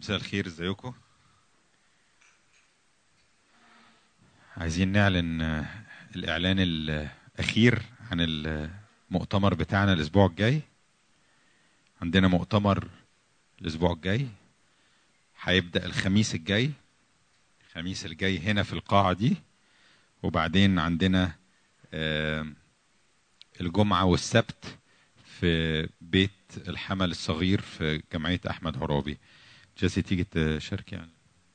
مساء الخير ازيكم عايزين نعلن آه، الاعلان الاخير عن المؤتمر بتاعنا الاسبوع الجاي عندنا مؤتمر الاسبوع الجاي هيبدا الخميس الجاي الخميس الجاي هنا في القاعه دي وبعدين عندنا آه، الجمعه والسبت في بيت الحمل الصغير في جمعيه احمد عرابي جيسي تيجي تشارك يعني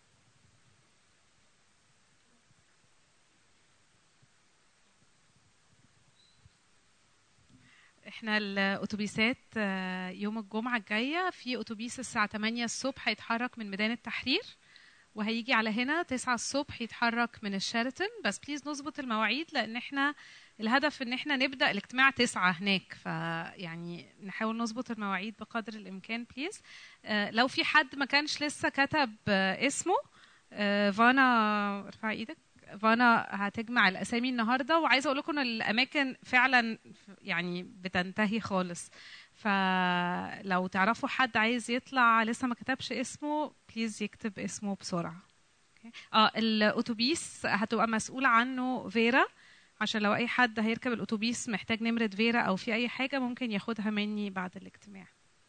احنا الاتوبيسات آه، يوم الجمعه الجايه في اتوبيس الساعه 8 الصبح هيتحرك من ميدان التحرير وهيجي على هنا 9 الصبح يتحرك من الشيراتون بس بليز نظبط المواعيد لان احنا الهدف ان احنا نبدا الاجتماع 9 هناك فيعني نحاول نظبط المواعيد بقدر الامكان بليز آه، لو في حد ما كانش لسه كتب آه، اسمه آه، فانا ارفع ايدك فانا هتجمع الاسامي النهارده وعايزه اقول لكم ان الاماكن فعلا يعني بتنتهي خالص فلو تعرفوا حد عايز يطلع لسه ما كتبش اسمه بليز يكتب اسمه بسرعه أوكي. اه الاتوبيس هتبقى مسؤول عنه فيرا عشان لو اي حد هيركب الاتوبيس محتاج نمره فيرا او في اي حاجه ممكن ياخدها مني بعد الاجتماع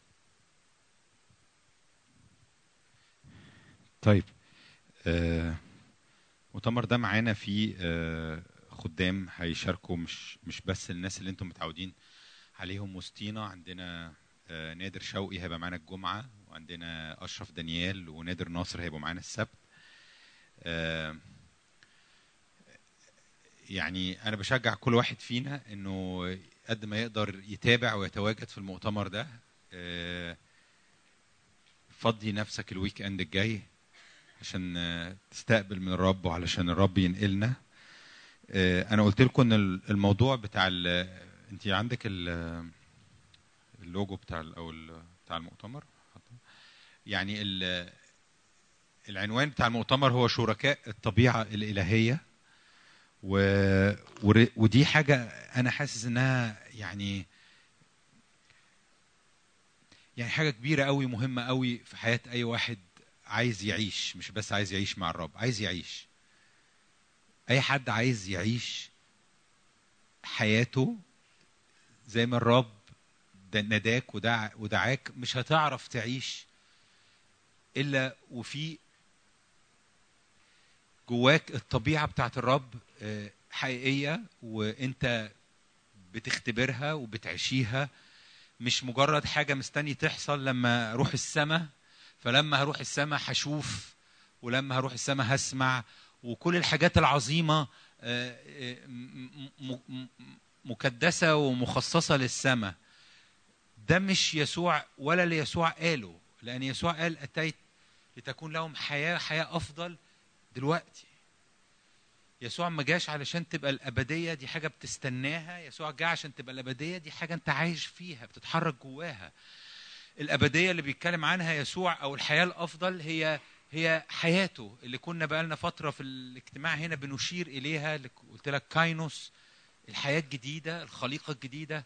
طيب آه، المؤتمر ده معانا فيه آه، خدام هيشاركوا مش مش بس الناس اللي انتم متعودين عليهم وسطينا عندنا آه، نادر شوقي هيبقى معانا الجمعه وعندنا اشرف دانيال ونادر ناصر هيبقوا معانا السبت آه، يعني انا بشجع كل واحد فينا انه قد ما يقدر يتابع ويتواجد في المؤتمر ده آه، فضي نفسك الويك اند الجاي عشان آه، تستقبل من الرب وعلشان الرب ينقلنا آه، انا قلت لكم ان ال- الموضوع بتاع ال- انت عندك ال- اللوجو بتاع ال- او ال- بتاع المؤتمر يعني ال- العنوان بتاع المؤتمر هو شركاء الطبيعه الالهيه و... ور- ودي حاجه انا حاسس انها يعني يعني حاجه كبيره قوي مهمه قوي في حياه اي واحد عايز يعيش مش بس عايز يعيش مع الرب عايز يعيش اي حد عايز يعيش حياته زي ما الرب د- نداك ودع ودعاك مش هتعرف تعيش الا وفي جواك الطبيعه بتاعت الرب آه، حقيقيه وانت بتختبرها وبتعيشيها مش مجرد حاجه مستني تحصل لما اروح السماء فلما هروح السماء هشوف ولما هروح السماء هسمع وكل الحاجات العظيمه آه، آه، م- م- م- مكدسه ومخصصه للسماء ده مش يسوع ولا اللي يسوع قاله لان يسوع قال اتيت لتكون لهم حياه حياه افضل دلوقتي يسوع ما جاش علشان تبقى الابديه دي حاجه بتستناها يسوع جه عشان تبقى الابديه دي حاجه انت عايش فيها بتتحرك جواها الابديه اللي بيتكلم عنها يسوع او الحياه الافضل هي هي حياته اللي كنا بقالنا فتره في الاجتماع هنا بنشير اليها اللي قلت لك كاينوس الحياه الجديده الخليقه الجديده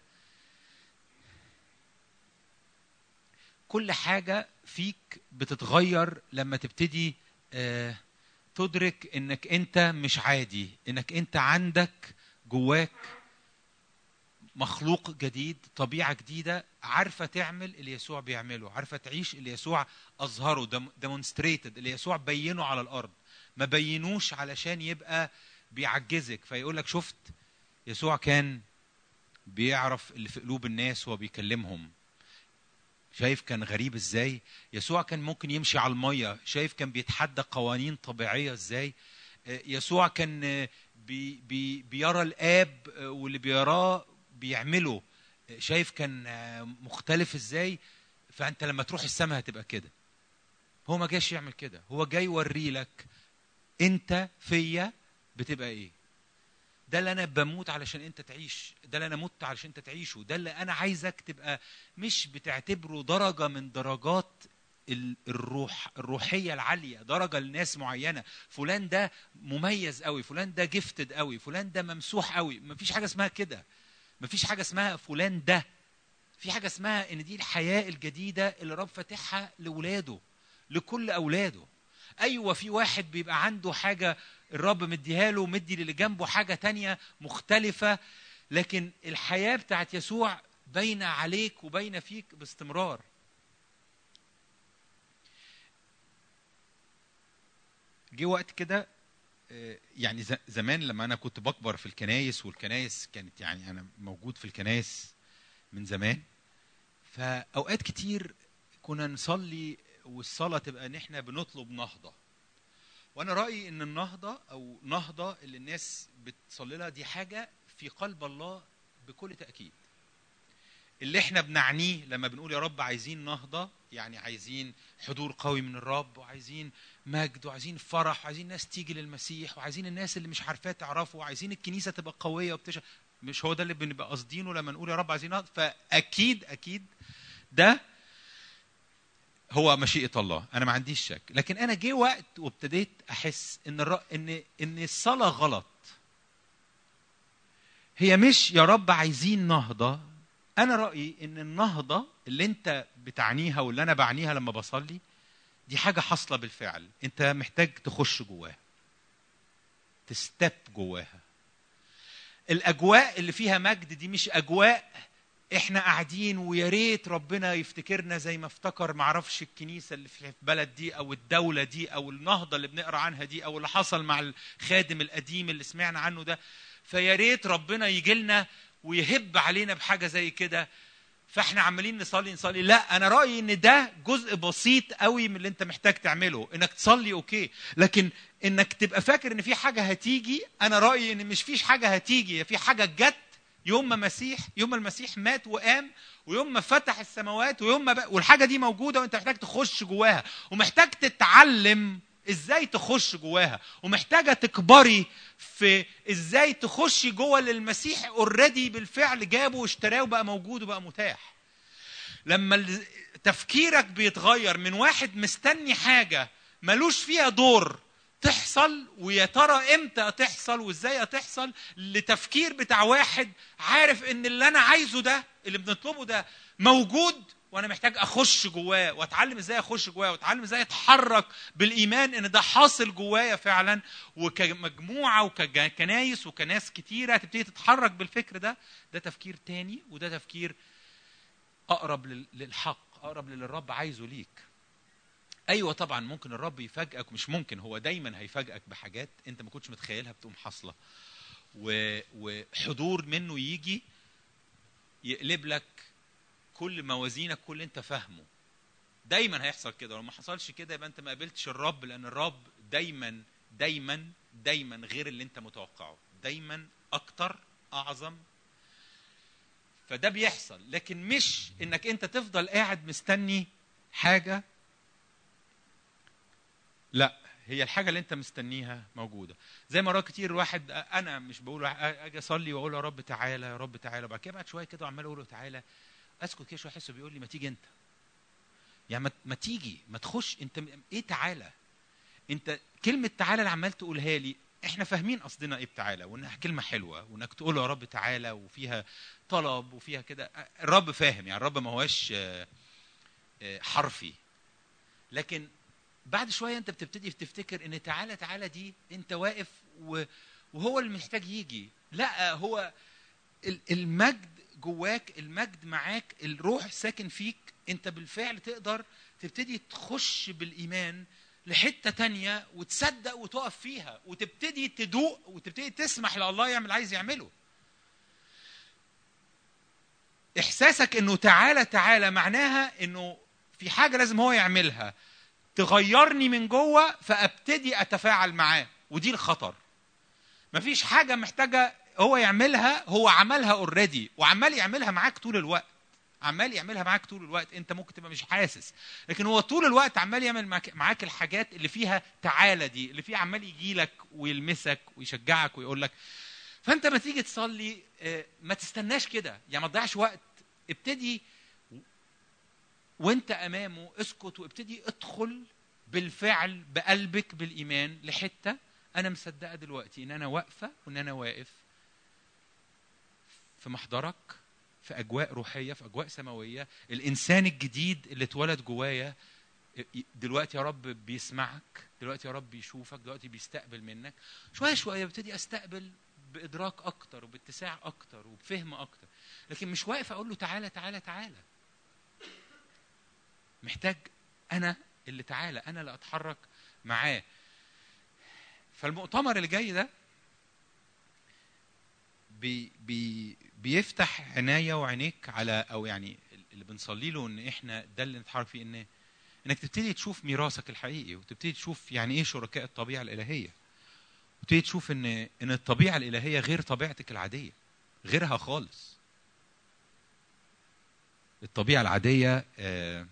كل حاجه فيك بتتغير لما تبتدي آه تدرك انك انت مش عادي انك انت عندك جواك مخلوق جديد طبيعه جديده عارفه تعمل اللي يسوع بيعمله عارفه تعيش اللي يسوع اظهره ديمونستريتد اللي يسوع بينه على الارض ما بينوش علشان يبقى بيعجزك فيقول لك شفت يسوع كان بيعرف اللي في قلوب الناس وهو بيكلمهم شايف كان غريب ازاي يسوع كان ممكن يمشي على الميه شايف كان بيتحدى قوانين طبيعيه ازاي آه، يسوع كان آه، بي بي بيرى الاب آه، واللي بيراه بيعمله آه، شايف كان آه، مختلف ازاي فانت لما تروح السماء هتبقى كده هو ما جاش يعمل كده هو جاي يوري لك انت فيا بتبقى ايه ده اللي انا بموت علشان انت تعيش ده اللي انا مت علشان انت تعيشه ده اللي انا عايزك تبقى مش بتعتبره درجه من درجات ال- الروح الروحيه العاليه درجه لناس معينه فلان ده مميز قوي فلان ده جفتد قوي فلان ده ممسوح قوي مفيش حاجه اسمها كده مفيش حاجه اسمها فلان ده في حاجه اسمها ان دي الحياه الجديده اللي رب فاتحها لاولاده لكل اولاده ايوه في واحد بيبقى عنده حاجه الرب مديها له مدي للي جنبه حاجه تانية مختلفه لكن الحياه بتاعت يسوع باينه عليك وباينه فيك باستمرار جه وقت كده آه، يعني ز- زمان لما انا كنت بكبر في الكنايس والكنايس كانت يعني انا موجود في الكنايس من زمان فاوقات كتير كنا نصلي والصلاه تبقى ان احنا بنطلب نهضه وانا رايي ان النهضه او نهضه اللي الناس بتصلي لها دي حاجه في قلب الله بكل تاكيد اللي احنا بنعنيه لما بنقول يا رب عايزين نهضه يعني عايزين حضور قوي من الرب وعايزين مجد وعايزين فرح وعايزين ناس تيجي للمسيح وعايزين الناس اللي مش عارفاه تعرفه وعايزين الكنيسه تبقى قويه وبتش مش هو ده اللي بنبقى قاصدينه لما نقول يا رب عايزين نهضه فاكيد اكيد ده هو مشيئه الله انا ما عنديش شك لكن انا جه وقت وابتديت احس ان الر... ان ان الصلاه غلط هي مش يا رب عايزين نهضه انا رايي ان النهضه اللي انت بتعنيها واللي انا بعنيها لما بصلي دي حاجه حاصله بالفعل انت محتاج تخش جواها تستب جواها الاجواء اللي فيها مجد دي مش اجواء احنا قاعدين ويا ريت ربنا يفتكرنا زي ما افتكر معرفش الكنيسه اللي في البلد دي او الدوله دي او النهضه اللي بنقرا عنها دي او اللي حصل مع الخادم القديم اللي سمعنا عنه ده فيا ريت ربنا يجي لنا ويهب علينا بحاجه زي كده فاحنا عمالين نصلي نصلي لا انا رايي ان ده جزء بسيط قوي من اللي انت محتاج تعمله انك تصلي اوكي لكن انك تبقى فاكر ان في حاجه هتيجي انا رايي ان مش فيش حاجه هتيجي هي في حاجه جت يوم ما مسيح يوم ما المسيح مات وقام ويوم ما فتح السماوات ويوم ما بقى والحاجه دي موجوده وانت محتاج تخش جواها ومحتاج تتعلم ازاي تخش جواها ومحتاجه تكبري في ازاي تخشي جوه اللي المسيح اوريدي بالفعل جابه واشتراه وبقى موجود وبقى متاح لما ال- تفكيرك بيتغير من واحد مستني حاجه ملوش فيها دور تحصل ويا ترى امتى تحصل وازاي تحصل لتفكير بتاع واحد عارف ان اللي انا عايزه ده اللي بنطلبه ده موجود وانا محتاج اخش جواه واتعلم ازاي اخش جواه واتعلم ازاي اتحرك بالايمان ان ده حاصل جوايا فعلا وكمجموعه وككنايس وكناس كتيره هتبتدي تتحرك بالفكر ده ده تفكير تاني وده تفكير اقرب لل- للحق اقرب للي الرب عايزه ليك ايوه طبعا ممكن الرب يفاجئك مش ممكن هو دايما هيفاجئك بحاجات انت ما كنتش متخيلها بتقوم حاصله و- وحضور منه يجي يقلب لك كل موازينك كل اللي انت فاهمه دايما هيحصل كده لو ما حصلش كده يبقى انت ما قابلتش الرب لان الرب دايما دايما دايما غير اللي انت متوقعه دايما اكتر اعظم فده بيحصل لكن مش انك انت تفضل قاعد مستني حاجه لا هي الحاجه اللي انت مستنيها موجوده زي مرات كتير واحد انا مش بقول اجي اصلي واقول يا رب تعالى يا رب تعالى وبعد كده بعد شويه كده وعمال اقول له تعالى اسكت كده شويه احسه بيقول لي ما تيجي انت يعني ما- ما تيجي ما تخش انت م- ايه تعالى انت كلمه تعالى اللي عمال تقولها لي احنا فاهمين قصدنا ايه بتعالى وانها كلمه حلوه وانك تقول يا رب تعالى وفيها طلب وفيها كده الرب فاهم يعني الرب ما هوش آه، آه، حرفي لكن بعد شويه انت بتبتدي تفتكر ان تعالى تعالى دي انت واقف و- وهو اللي محتاج يجي لا هو ال- المجد جواك المجد معاك الروح ساكن فيك انت بالفعل تقدر تبتدي تخش بالايمان لحته تانية وتصدق وتقف فيها وتبتدي تدوق وتبتدي تسمح لله يعمل عايز يعمله احساسك انه تعالى تعالى معناها انه في حاجه لازم هو يعملها تغيرني من جوه فابتدي اتفاعل معاه ودي الخطر مفيش حاجه محتاجه هو يعملها هو عملها اوريدي وعمال يعملها معاك طول الوقت عمال يعملها معاك طول الوقت انت ممكن تبقى مش حاسس لكن هو طول الوقت عمال يعمل معاك, معاك الحاجات اللي فيها تعالى دي اللي فيها عمال يجي لك ويلمسك ويشجعك ويقول لك فانت ما تيجي تصلي آه، ما تستناش كده يعني ما تضيعش وقت ابتدي وانت امامه اسكت وابتدي ادخل بالفعل بقلبك بالايمان لحته انا مصدقه دلوقتي ان انا واقفه وان انا واقف في محضرك في اجواء روحيه في اجواء سماويه الانسان الجديد اللي اتولد جوايا دلوقتي يا رب بيسمعك دلوقتي يا رب بيشوفك دلوقتي بيستقبل منك شويه شويه ببتدي استقبل بادراك اكتر وباتساع اكتر وبفهم اكتر لكن مش واقف اقول له تعالى تعالى تعالى محتاج انا اللي تعالى انا اللي اتحرك معاه فالمؤتمر اللي جاي ده بي بي بيفتح عناية وعينيك على او يعني اللي بنصلي له ان احنا ده اللي نتحرك فيه ان انك تبتدي تشوف ميراثك الحقيقي وتبتدي تشوف يعني ايه شركاء الطبيعه الالهيه وتبتدي تشوف ان ان الطبيعه الالهيه غير طبيعتك العاديه غيرها خالص الطبيعه العاديه آه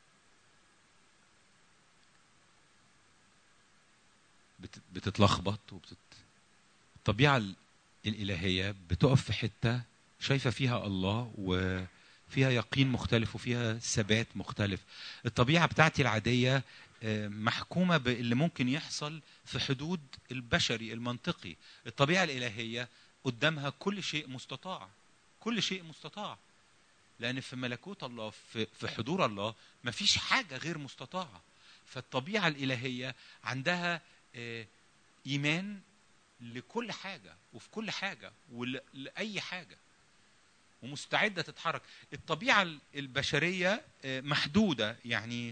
بت- بتتلخبط وبتت... الطبيعه ال- الالهيه بتقف في حته شايفه فيها الله وفيها يقين مختلف وفيها ثبات مختلف الطبيعه بتاعتي العاديه آه، محكومه باللي ممكن يحصل في حدود البشري المنطقي الطبيعه الالهيه قدامها كل شيء مستطاع كل شيء مستطاع لان في ملكوت الله في في حضور الله مفيش حاجه غير مستطاعه فالطبيعه الالهيه عندها آه، ايمان لكل حاجه وفي كل حاجه ولاي حاجه ومستعده تتحرك الطبيعه البشريه آه، محدوده يعني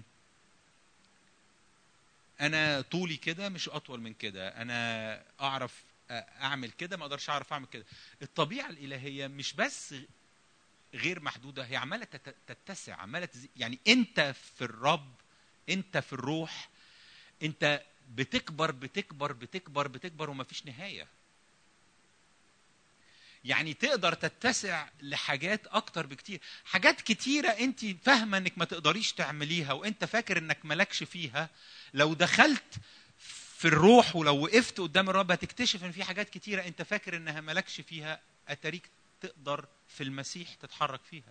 انا طولي كده مش اطول من كده انا اعرف اعمل كده ما اقدرش اعرف اعمل كده الطبيعه الالهيه مش بس غير محدوده هي عماله تت- تتسع عماله تزي... يعني انت في الرب انت في الروح انت بتكبر بتكبر بتكبر بتكبر ومفيش نهايه يعني تقدر تتسع لحاجات اكتر بكتير حاجات كتيره انت فاهمه انك ما تقدريش تعمليها وانت فاكر انك مالكش فيها لو دخلت في الروح ولو وقفت قدام الرب هتكتشف ان في حاجات كتيره انت فاكر انها مالكش فيها اتاريك تقدر في المسيح تتحرك فيها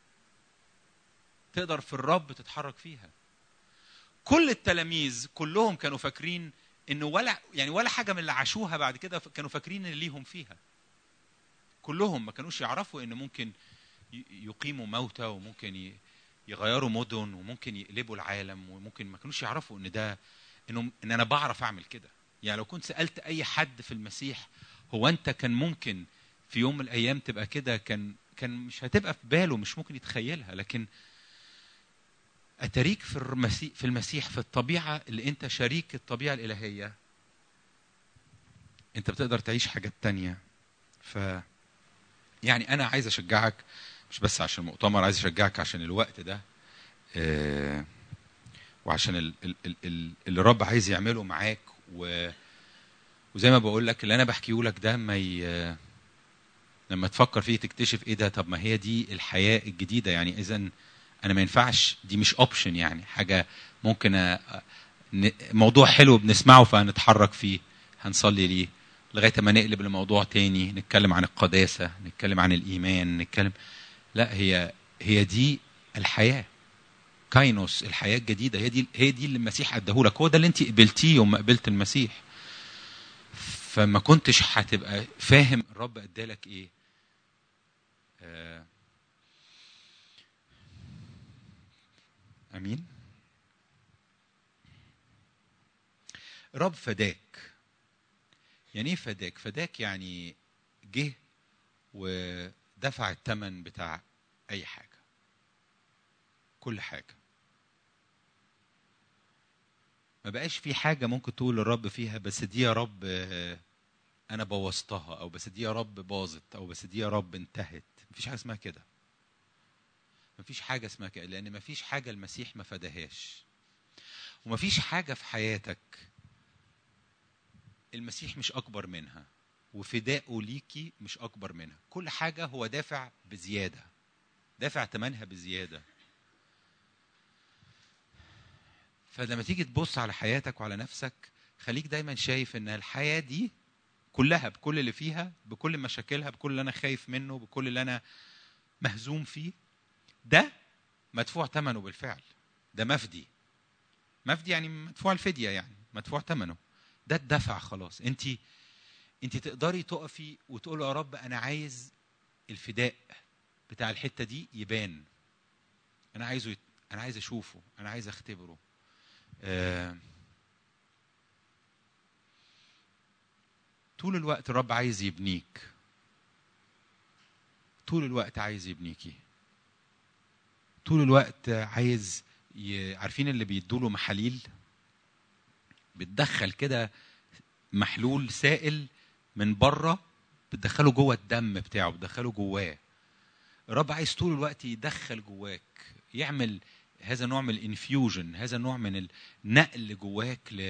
تقدر في الرب تتحرك فيها كل التلاميذ كلهم كانوا فاكرين انه ولا يعني ولا حاجه من اللي عاشوها بعد كده كانوا فاكرين ان ليهم فيها كلهم ما كانوش يعرفوا ان ممكن ي- يقيموا موتى وممكن ي- يغيروا مدن وممكن يقلبوا العالم وممكن ما كانوش يعرفوا ان ده انه ان انا بعرف اعمل كده يعني لو كنت سالت اي حد في المسيح هو انت كان ممكن في يوم من الايام تبقى كده كان كان مش هتبقى في باله مش ممكن يتخيلها لكن اتريك في المسيح في المسيح في الطبيعه اللي انت شريك الطبيعه الالهيه انت بتقدر تعيش حاجات تانية ف يعني انا عايز اشجعك مش بس عشان المؤتمر عايز اشجعك عشان الوقت ده آه، وعشان ال- ال- ال- ال- اللي الرب عايز يعمله معاك و وزي ما بقول لك اللي انا بحكيه لك ده ما ي... لما تفكر فيه تكتشف ايه ده طب ما هي دي الحياه الجديده يعني اذا انا ما ينفعش دي مش اوبشن يعني حاجه ممكن أ... ن- موضوع حلو بنسمعه فهنتحرك فيه هنصلي ليه لغايه ما نقلب لموضوع تاني نتكلم عن القداسه نتكلم عن الايمان نتكلم لا هي هي دي الحياه كاينوس الحياه الجديده هي دي هي دي اللي المسيح اداهولك هو ده اللي انت قبلتيه يوم ما قبلت المسيح فما كنتش هتبقى فاهم الرب ادالك ايه آه، امين رب فداك يعني ايه فداك فداك يعني جه ودفع الثمن بتاع اي حاجه كل حاجه ما بقاش في حاجه ممكن تقول للرب فيها بس دي يا رب آه، انا بوظتها او بس دي يا رب باظت او بس دي يا رب انتهت مفيش حاجه اسمها كده مفيش حاجه اسمها كده لان مفيش حاجه المسيح ما فداهاش ومفيش حاجه في حياتك المسيح مش اكبر منها وفدائه ليكي مش اكبر منها كل حاجه هو دافع بزياده دافع ثمنها بزياده فلما تيجي تبص على حياتك وعلى نفسك خليك دايما شايف ان الحياه دي كلها بكل اللي فيها بكل مشاكلها بكل اللي انا خايف منه بكل اللي انا مهزوم فيه ده مدفوع ثمنه بالفعل ده مفدي مفدي يعني مدفوع الفديه يعني مدفوع ثمنه ده اتدفع خلاص انت انت تقدري تقفي وتقولي يا رب انا عايز الفداء بتاع الحته دي يبان انا عايزه يت... انا عايز اشوفه انا عايز اختبره آه، طول الوقت الرب عايز يبنيك طول الوقت عايز يبنيكي طول الوقت عايز ي... عارفين اللي بيدوله محاليل بتدخل كده محلول سائل من بره بتدخله جوه الدم بتاعه بتدخله جواه الرب عايز طول الوقت يدخل جواك يعمل هذا نوع من الانفيوجن هذا نوع من النقل جواك ل...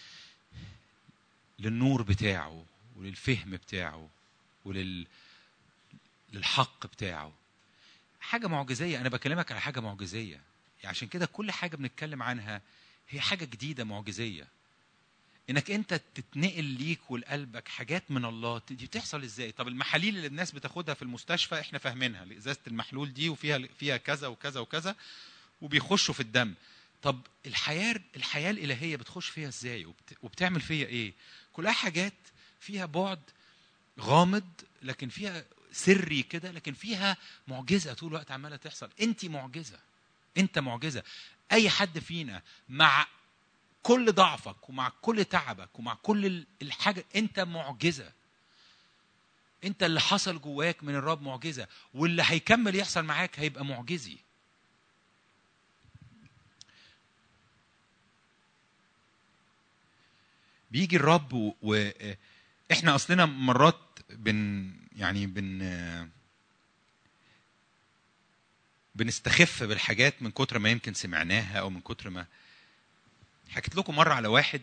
للنور بتاعه وللفهم بتاعه ولل للحق بتاعه حاجة معجزية أنا بكلمك على حاجة معجزية يعني عشان كده كل حاجة بنتكلم عنها هي حاجة جديدة معجزية انك انت تتنقل ليك ولقلبك حاجات من الله دي بتحصل ازاي طب المحاليل اللي الناس بتاخدها في المستشفى احنا فاهمينها ازازه المحلول دي وفيها فيها كذا وكذا وكذا وبيخشوا في الدم طب الحياه الحياه الالهيه بتخش فيها ازاي وبت... وبتعمل فيها ايه كلها حاجات فيها بعد غامض لكن فيها سري كده لكن فيها معجزه طول الوقت عماله تحصل انت معجزه انت معجزه اي حد فينا مع كل ضعفك ومع كل تعبك ومع كل الحاجه انت معجزه انت اللي حصل جواك من الرب معجزه واللي هيكمل يحصل معاك هيبقى معجزي بيجي الرب و... و... احنا اصلنا مرات بن يعني بن بنستخف بالحاجات من كتر ما يمكن سمعناها او من كتر ما حكيت لكم مره على واحد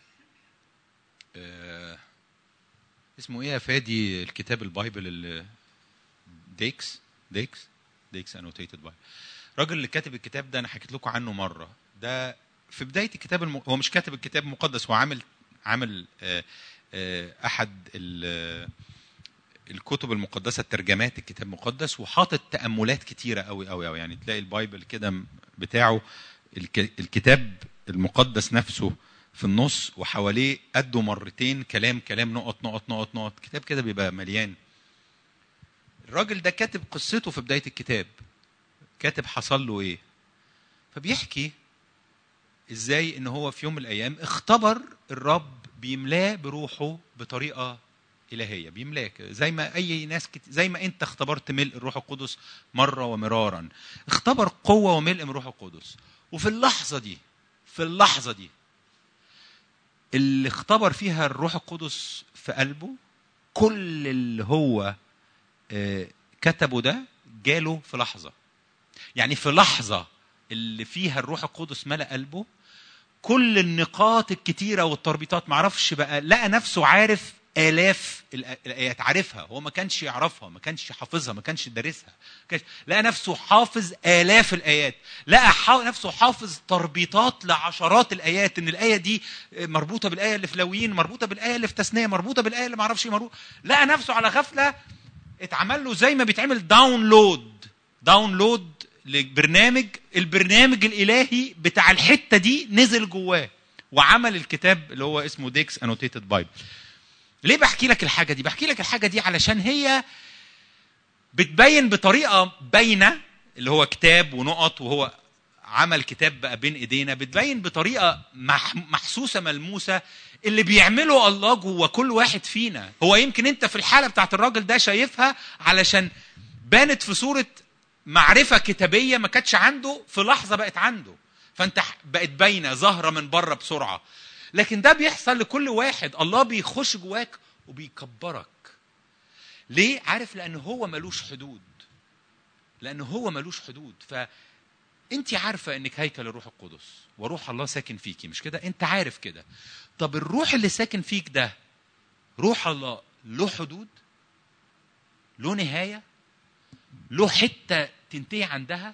آه اسمه ايه يا فادي الكتاب البايبل اللي ديكس ديكس ديكس انوتيتد بايبل الراجل اللي كاتب الكتاب ده انا حكيت لكم عنه مره ده في بدايه الكتاب الم... هو مش كاتب الكتاب المقدس هو عامل عامل آه آه احد الكتب المقدسه الترجمات الكتاب المقدس وحاطط تاملات كتيره قوي قوي قوي يعني تلاقي البايبل كده بتاعه الكتاب المقدس نفسه في النص وحواليه قده مرتين كلام كلام نقط نقط نقط نقط كتاب كده بيبقى مليان الراجل ده كاتب قصته في بدايه الكتاب كاتب حصل له ايه فبيحكي ازاي ان هو في يوم من الايام اختبر الرب بيملاه بروحه بطريقه الهيه بيملاك زي ما اي ناس كت... زي ما انت اختبرت ملء الروح القدس مره ومرارا اختبر قوه وملء من الروح القدس وفي اللحظه دي في اللحظه دي اللي اختبر فيها الروح القدس في قلبه كل اللي هو كتبه ده جاله في لحظه يعني في لحظه اللي فيها الروح القدس ملأ قلبه كل النقاط الكتيرة والتربيطات معرفش بقى لقى نفسه عارف آلاف الآيات عارفها هو ما كانش يعرفها ما كانش حافظها ما كانش دارسها كانش لقى نفسه حافظ آلاف الآيات لقى حا... نفسه حافظ تربيطات لعشرات الآيات إن الآية دي مربوطة بالآية اللي في لويين مربوطة بالآية اللي في تثنية مربوطة بالآية اللي معرفش مربوطة لقى نفسه على غفلة اتعمل له زي ما بيتعمل داونلود داونلود لبرنامج البرنامج الالهي بتاع الحته دي نزل جواه وعمل الكتاب اللي هو اسمه ديكس انوتيتد بايبل ليه بحكي لك الحاجه دي بحكي لك الحاجه دي علشان هي بتبين بطريقه باينه اللي هو كتاب ونقط وهو عمل كتاب بقى بين ايدينا بتبين بطريقه محسوسه ملموسه اللي بيعمله الله جوه كل واحد فينا هو يمكن انت في الحاله بتاعت الراجل ده شايفها علشان بانت في صوره معرفه كتابيه ما كانتش عنده في لحظه بقت عنده فانت بقت باينه ظاهره من بره بسرعه لكن ده بيحصل لكل واحد الله بيخش جواك وبيكبرك ليه عارف لان هو ملوش حدود لان هو ملوش حدود ف انت عارفه انك هيكل الروح القدس وروح الله ساكن فيكي مش كده انت عارف كده طب الروح اللي ساكن فيك ده روح الله له حدود له نهايه له حته تنتهي عندها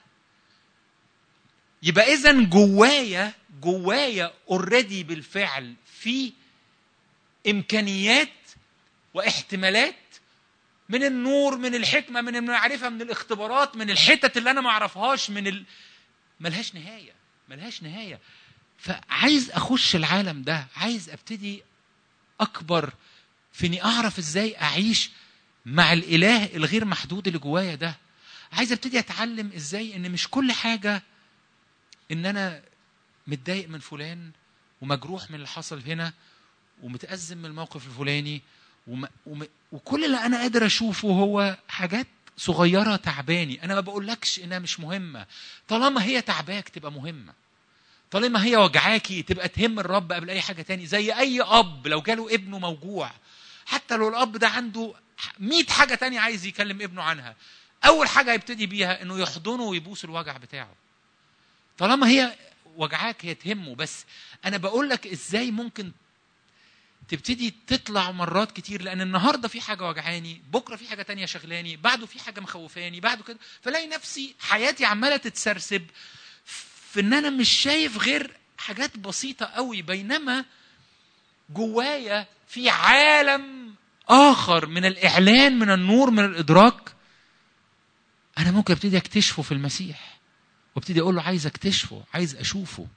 يبقى اذا جوايا جوايا اوريدي بالفعل في امكانيات واحتمالات من النور من الحكمه من المعرفه من الاختبارات من الحتت اللي انا ما اعرفهاش من ال... ملهاش نهايه ملهاش نهايه فعايز اخش العالم ده عايز ابتدي اكبر في اني اعرف ازاي اعيش مع الاله الغير محدود اللي جوايا ده عايز ابتدي اتعلم ازاي ان مش كل حاجه ان انا متضايق من فلان ومجروح من اللي حصل هنا ومتأزم من الموقف الفلاني وم... وم... وكل اللي انا قادر اشوفه هو حاجات صغيره تعباني انا ما بقولكش انها مش مهمه طالما هي تعباك تبقى مهمه طالما هي وجعاكي تبقى تهم الرب قبل اي حاجه تاني زي اي اب لو جاله ابنه موجوع حتى لو الاب ده عنده مئة حاجه تانية عايز يكلم ابنه عنها اول حاجه هيبتدي بيها انه يحضنه ويبوس الوجع بتاعه طالما هي وجعاك هي تهمه بس انا بقول لك ازاي ممكن تبتدي تطلع مرات كتير لان النهارده في حاجه وجعاني بكره في حاجه تانية شغلاني بعده في حاجه مخوفاني بعده كده فلاقي نفسي حياتي عماله تتسرسب في ان انا مش شايف غير حاجات بسيطه قوي بينما جوايا في عالم اخر من الاعلان من النور من الادراك انا ممكن ابتدي اكتشفه في المسيح وابتدي اقول له عايز اكتشفه عايز اشوفه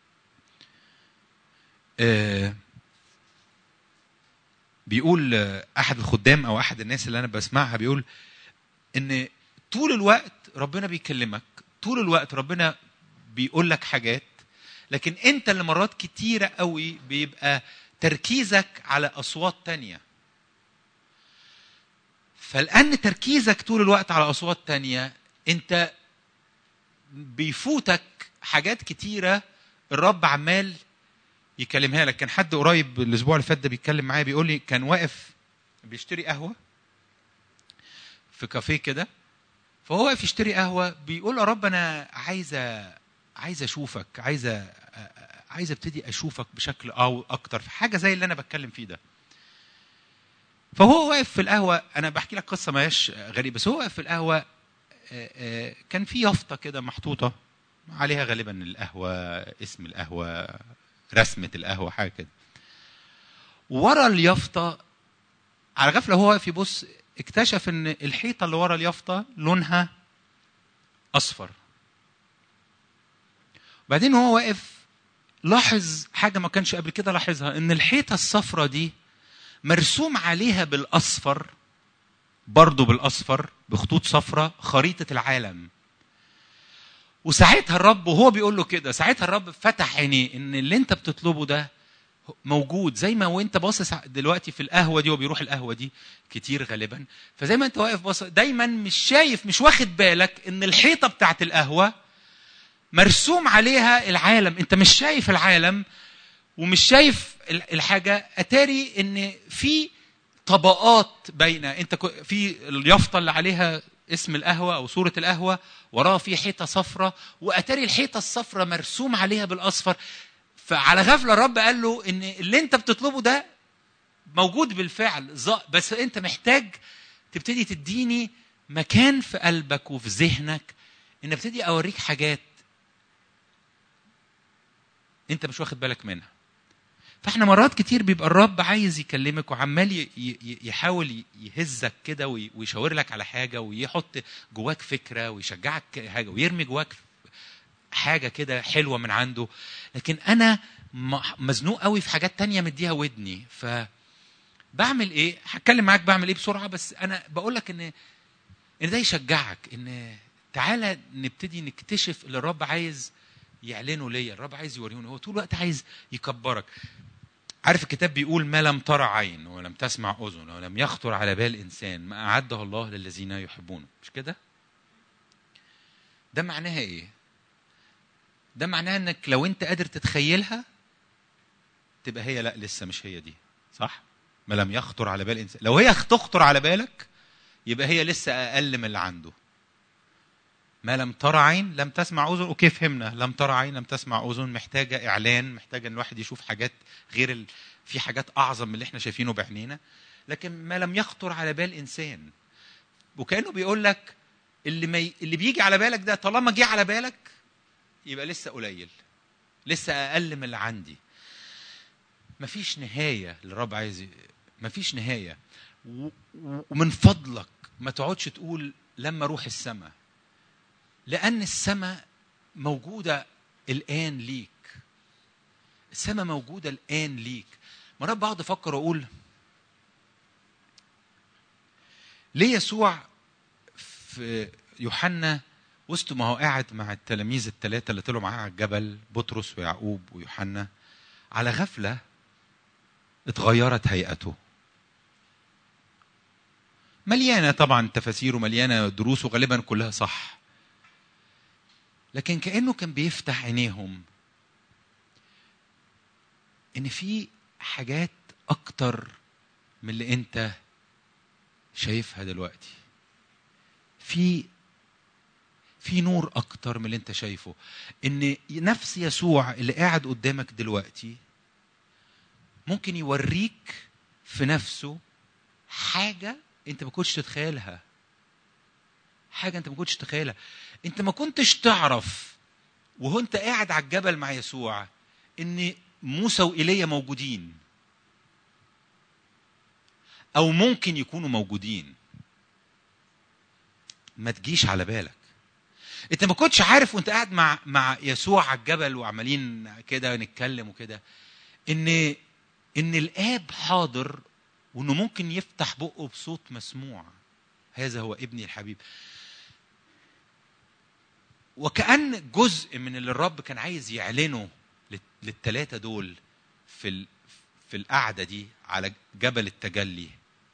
آه بيقول احد الخدام او احد الناس اللي انا بسمعها بيقول ان طول الوقت ربنا بيكلمك طول الوقت ربنا بيقول لك حاجات لكن انت اللي مرات كتيره قوي بيبقى تركيزك على اصوات تانية فلان تركيزك طول الوقت على اصوات تانية انت بيفوتك حاجات كتيره الرب عمال يكلمها لك كان حد قريب الاسبوع اللي فات ده بيتكلم معايا بيقول لي كان واقف بيشتري قهوه في كافيه كده فهو واقف يشتري قهوه بيقول يا رب انا عايز عايز اشوفك عايز عايز ابتدي اشوفك بشكل او اكتر في حاجه زي اللي انا بتكلم فيه ده فهو واقف في القهوه انا بحكي لك قصه ما هياش غريبه بس هو واقف في القهوه كان في يافطه كده محطوطه عليها غالبا القهوه اسم القهوه رسمه القهوه حاجه كده ورا اليافطه على غفله هو واقف يبص اكتشف ان الحيطه اللي ورا اليافطه لونها اصفر وبعدين هو واقف لاحظ حاجه ما كانش قبل كده لاحظها ان الحيطه الصفرة دي مرسوم عليها بالاصفر برضه بالاصفر بخطوط صفرة خريطه العالم وساعتها الرب وهو بيقول له كده ساعتها الرب فتح عينيه ان اللي انت بتطلبه ده موجود زي ما وانت باصص دلوقتي في القهوه دي وبيروح القهوه دي كتير غالبا فزي ما انت واقف باصص دايما مش شايف مش واخد بالك ان الحيطه بتاعت القهوه مرسوم عليها العالم انت مش شايف العالم ومش شايف الحاجه اتاري ان في طبقات بين انت في اليافطه اللي عليها اسم القهوه او صوره القهوه وراها في حيطه صفراء واتاري الحيطه الصفراء مرسوم عليها بالاصفر فعلى غفله الرب قال له ان اللي انت بتطلبه ده موجود بالفعل بس انت محتاج تبتدي تديني مكان في قلبك وفي ذهنك ان ابتدي اوريك حاجات انت مش واخد بالك منها فاحنا مرات كتير بيبقى الرب عايز يكلمك وعمال يحاول يهزك كده ويشاور لك على حاجه ويحط جواك فكره ويشجعك حاجه ويرمي جواك حاجه كده حلوه من عنده لكن انا مزنوق قوي في حاجات تانية مديها ودني ف بعمل ايه هتكلم معاك بعمل ايه بسرعه بس انا بقول لك ان ان ده يشجعك ان تعالى نبتدي نكتشف اللي الرب عايز يعلنه ليا الرب عايز يوريهوني هو طول الوقت عايز يكبرك عارف الكتاب بيقول ما لم ترى عين ولم تسمع اذن ولم يخطر على بال انسان ما اعده الله للذين يحبونه مش كده ده معناها ايه ده معناها انك لو انت قادر تتخيلها تبقى هي لا لسه مش هي دي صح ما لم يخطر على بال انسان لو هي تخطر على بالك يبقى هي لسه اقل من اللي عنده ما لم ترى عين لم تسمع اذن اوكي فهمنا لم ترى عين لم تسمع اذن محتاجه اعلان محتاجه ان الواحد يشوف حاجات غير ال... في حاجات اعظم من اللي احنا شايفينه بعينينا لكن ما لم يخطر على بال انسان وكانه بيقول لك اللي ما ي... اللي بيجي على بالك ده طالما جه على بالك يبقى لسه قليل لسه اقل من اللي عندي مفيش نهايه للرب عايز مفيش نهايه و... ومن فضلك ما تقعدش تقول لما اروح السماء لأن السماء موجودة الآن ليك السماء موجودة الآن ليك مرات بقعد أفكر وأقول ليه يسوع في يوحنا وسط ما هو قاعد مع التلاميذ الثلاثه اللي طلعوا معاه على الجبل بطرس ويعقوب ويوحنا على غفله اتغيرت هيئته مليانه طبعا تفاسير ومليانه دروس وغالبا كلها صح لكن كانه كان بيفتح عينيهم ان في حاجات اكتر من اللي انت شايفها دلوقتي في في نور اكتر من اللي انت شايفه ان نفس يسوع اللي قاعد قدامك دلوقتي ممكن يوريك في نفسه حاجه انت ما كنتش تتخيلها حاجه انت ما كنتش تتخيلها انت ما كنتش تعرف وهو انت قاعد على الجبل مع يسوع ان موسى وايليا موجودين او ممكن يكونوا موجودين ما تجيش على بالك انت ما كنتش عارف وانت قاعد مع مع يسوع على الجبل وعمالين كده نتكلم وكده ان ان الاب حاضر وانه ممكن يفتح بقه بصوت مسموع هذا هو ابني الحبيب وكأن جزء من اللي الرب كان عايز يعلنه للثلاثة دول في ال... في القعدة دي على جبل التجلي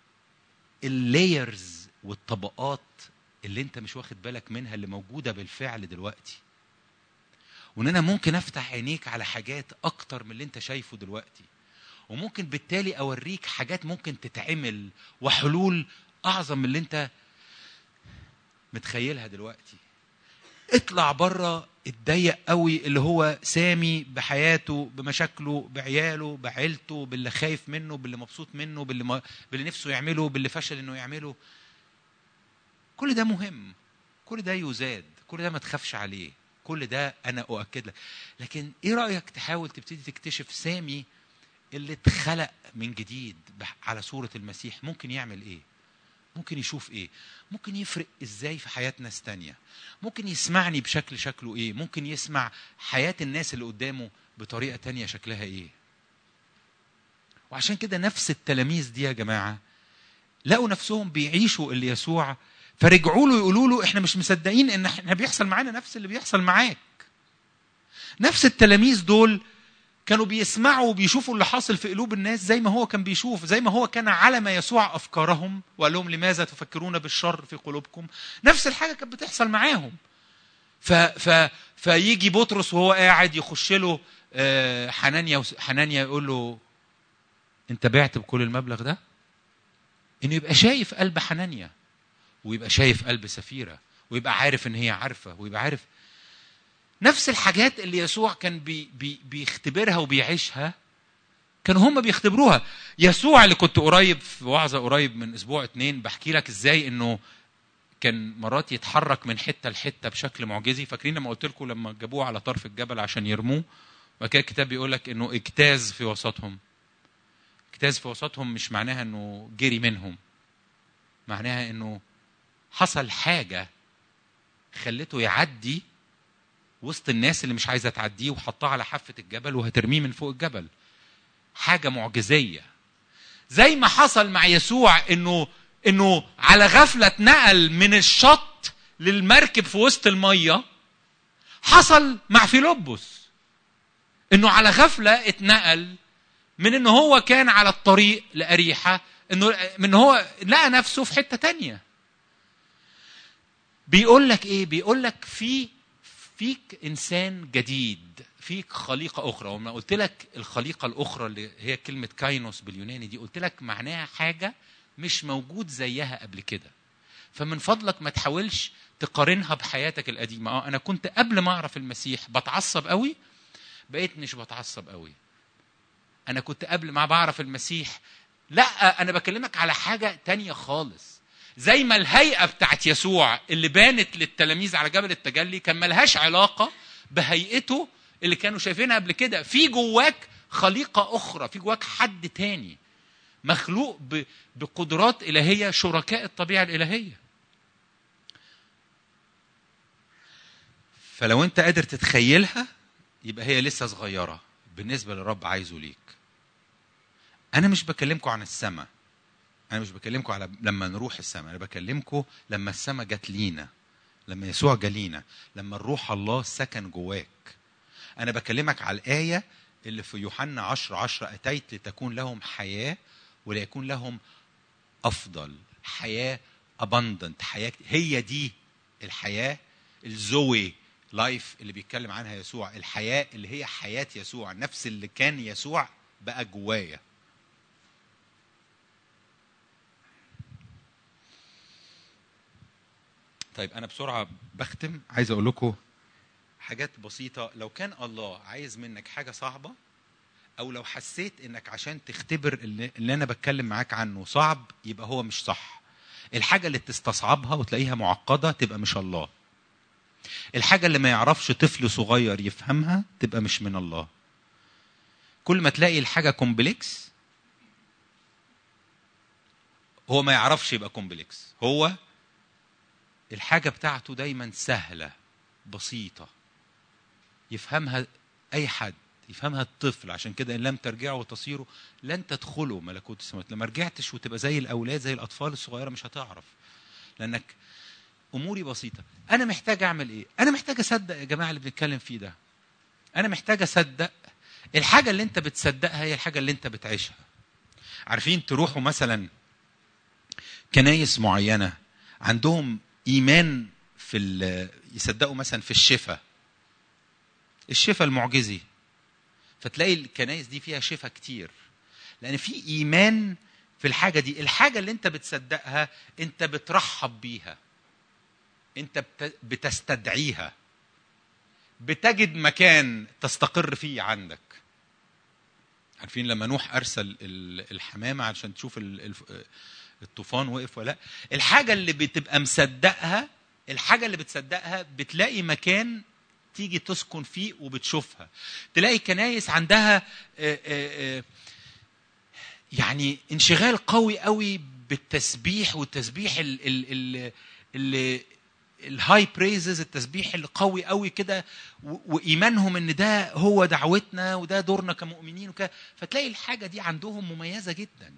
اللايرز والطبقات اللي انت مش واخد بالك منها اللي موجودة بالفعل دلوقتي وان انا ممكن افتح عينيك على حاجات اكتر من اللي انت شايفه دلوقتي وممكن بالتالي اوريك حاجات ممكن تتعمل وحلول اعظم من اللي انت متخيلها دلوقتي اطلع بره اتضيق قوي اللي هو سامي بحياته بمشاكله بعياله بعيلته باللي خايف منه باللي مبسوط منه باللي, ما باللي نفسه يعمله باللي فشل انه يعمله كل ده مهم كل ده يزاد كل ده ما تخافش عليه كل ده انا اؤكد لك لكن ايه رايك تحاول تبتدي تكتشف سامي اللي اتخلق من جديد على صوره المسيح ممكن يعمل ايه ممكن يشوف ايه ممكن يفرق ازاي في حياه ناس تانية ممكن يسمعني بشكل شكله ايه ممكن يسمع حياه الناس اللي قدامه بطريقه تانية شكلها ايه وعشان كده نفس التلاميذ دي يا جماعه لقوا نفسهم بيعيشوا اللي يسوع فرجعوا له يقولوا له احنا مش مصدقين ان احنا بيحصل معانا نفس اللي بيحصل معاك نفس التلاميذ دول كانوا بيسمعوا وبيشوفوا اللي حاصل في قلوب الناس زي ما هو كان بيشوف زي ما هو كان علم يسوع افكارهم وقال لهم لماذا تفكرون بالشر في قلوبكم نفس الحاجه كانت بتحصل معاهم ف ف فيجي بطرس وهو قاعد يخش له حنانيا حنانيا يقول له انت بعت بكل المبلغ ده انه يبقى شايف قلب حنانيا ويبقى شايف قلب سفيره ويبقى عارف ان هي عارفه ويبقى عارف نفس الحاجات اللي يسوع كان بي بي بيختبرها وبيعيشها كانوا هم بيختبروها يسوع اللي كنت قريب في وعظة قريب من أسبوع اتنين بحكي لك إزاي إنه كان مرات يتحرك من حتة لحتة بشكل معجزي فاكرين لما قلت لكم لما جابوه على طرف الجبل عشان يرموه وبعد كده الكتاب بيقول لك إنه اجتاز في وسطهم اجتاز في وسطهم مش معناها إنه جري منهم معناها إنه حصل حاجة خلته يعدي وسط الناس اللي مش عايزه تعديه وحطاه على حافه الجبل وهترميه من فوق الجبل حاجه معجزيه زي ما حصل مع يسوع انه انه على غفله اتنقل من الشط للمركب في وسط الميه حصل مع فيلبس انه على غفله اتنقل من انه هو كان على الطريق لاريحه انه من هو لقى نفسه في حته تانية بيقول لك ايه بيقول لك في فيك انسان جديد فيك خليقه اخرى وما قلت لك الخليقه الاخرى اللي هي كلمه كاينوس باليوناني دي قلت لك معناها حاجه مش موجود زيها قبل كده فمن فضلك ما تحاولش تقارنها بحياتك القديمه اه انا كنت قبل ما اعرف المسيح بتعصب قوي بقيت مش بتعصب قوي انا كنت قبل ما بعرف المسيح لا انا بكلمك على حاجه تانية خالص زي ما الهيئه بتاعت يسوع اللي بانت للتلاميذ على جبل التجلي كان ملهاش علاقه بهيئته اللي كانوا شايفينها قبل كده في جواك خليقه اخرى في جواك حد تاني مخلوق بقدرات الهيه شركاء الطبيعه الالهيه فلو انت قادر تتخيلها يبقى هي لسه صغيره بالنسبه للرب عايزه ليك انا مش بكلمكم عن السماء انا مش بكلمكم على لما نروح السماء انا بكلمكم لما السماء جت لينا لما يسوع جالينا لما الروح الله سكن جواك انا بكلمك على الايه اللي في يوحنا 10 10 اتيت لتكون لهم حياه وليكون لهم افضل حياه abundant حياه هي دي الحياه الزوي لايف اللي بيتكلم عنها يسوع الحياه اللي هي حياه يسوع نفس اللي كان يسوع بقى جوايا طيب انا بسرعه بختم عايز اقول لكم حاجات بسيطه لو كان الله عايز منك حاجه صعبه او لو حسيت انك عشان تختبر اللي, اللي انا بتكلم معاك عنه صعب يبقى هو مش صح الحاجه اللي تستصعبها وتلاقيها معقده تبقى مش الله الحاجه اللي ما يعرفش طفل صغير يفهمها تبقى مش من الله كل ما تلاقي الحاجه كومبلكس هو ما يعرفش يبقى كومبلكس هو الحاجه بتاعته دايما سهله بسيطه يفهمها اي حد يفهمها الطفل عشان كده ان لم ترجعوا وتصيروا لن تدخلوا ملكوت السماوات لما رجعتش وتبقى زي الاولاد زي الاطفال الصغيره مش هتعرف لانك اموري بسيطه انا محتاج اعمل ايه انا محتاج اصدق يا جماعه اللي بنتكلم فيه ده انا محتاج اصدق الحاجه اللي انت بتصدقها هي الحاجه اللي انت بتعيشها عارفين تروحوا مثلا كنايس معينه عندهم ايمان في ال- يصدقوا مثلا في الشفاء الشفاء المعجزي فتلاقي الكنايس دي فيها شفاء كتير لان في ايمان في الحاجه دي الحاجه اللي انت بتصدقها انت بترحب بيها انت بت- بتستدعيها بتجد مكان تستقر فيه عندك عارفين لما نوح ارسل ال- الحمامه عشان تشوف ال- الف- الطوفان وقف ولا لا الحاجه اللي بتبقى مصدقها الحاجه اللي بتصدقها بتلاقي مكان تيجي تسكن فيه وبتشوفها تلاقي كنايس عندها آه، آه، آه، يعني انشغال قوي قوي بالتسبيح والتسبيح ال ال ال ال الهاي بريزز التسبيح القوي قوي كده و- وايمانهم ان ده هو دعوتنا وده دورنا كمؤمنين وكده فتلاقي الحاجه دي عندهم مميزه جدا